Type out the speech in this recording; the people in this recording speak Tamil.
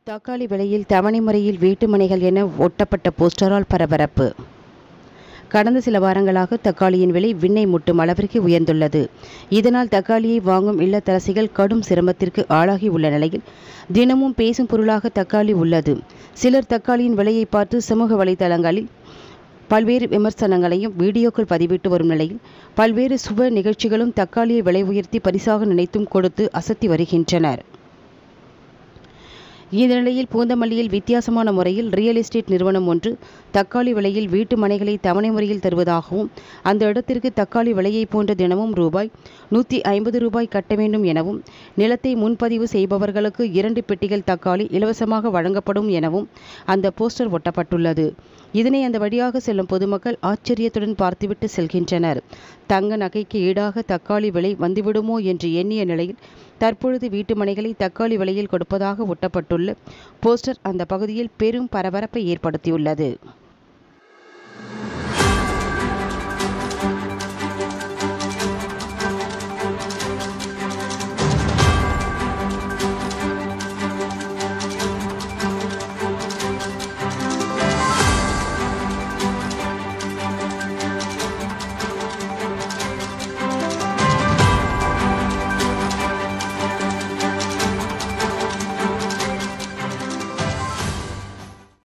தக்காளி விலையில் தவணை முறையில் வீட்டு மனைகள் என ஒட்டப்பட்ட போஸ்டரால் பரபரப்பு கடந்த சில வாரங்களாக தக்காளியின் விலை விண்ணை முட்டும் அளவிற்கு உயர்ந்துள்ளது இதனால் தக்காளியை வாங்கும் இல்லத்தரசிகள் கடும் சிரமத்திற்கு ஆளாகி உள்ள நிலையில் தினமும் பேசும் பொருளாக தக்காளி உள்ளது சிலர் தக்காளியின் விலையை பார்த்து சமூக வலைதளங்களில் பல்வேறு விமர்சனங்களையும் வீடியோக்கள் பதிவிட்டு வரும் நிலையில் பல்வேறு சுப நிகழ்ச்சிகளும் தக்காளியை விலை உயர்த்தி பரிசாக நினைத்தும் கொடுத்து அசத்தி வருகின்றனர் இந்த நிலையில் பூந்தமல்லியில் வித்தியாசமான முறையில் ரியல் எஸ்டேட் நிறுவனம் ஒன்று தக்காளி விலையில் வீட்டு மனைகளை தவணை முறையில் தருவதாகவும் அந்த இடத்திற்கு தக்காளி விலையை போன்ற தினமும் ரூபாய் நூற்றி ஐம்பது ரூபாய் கட்ட வேண்டும் எனவும் நிலத்தை முன்பதிவு செய்பவர்களுக்கு இரண்டு பெட்டிகள் தக்காளி இலவசமாக வழங்கப்படும் எனவும் அந்த போஸ்டர் ஒட்டப்பட்டுள்ளது இதனை அந்த வழியாக செல்லும் பொதுமக்கள் ஆச்சரியத்துடன் பார்த்துவிட்டு செல்கின்றனர் தங்க நகைக்கு ஈடாக தக்காளி விலை வந்துவிடுமோ என்று எண்ணிய நிலையில் தற்பொழுது வீட்டு மனைகளை தக்காளி விலையில் கொடுப்பதாக ஒட்டப்பட்டுள்ள போஸ்டர் அந்த பகுதியில் பெரும் பரபரப்பை ஏற்படுத்தியுள்ளது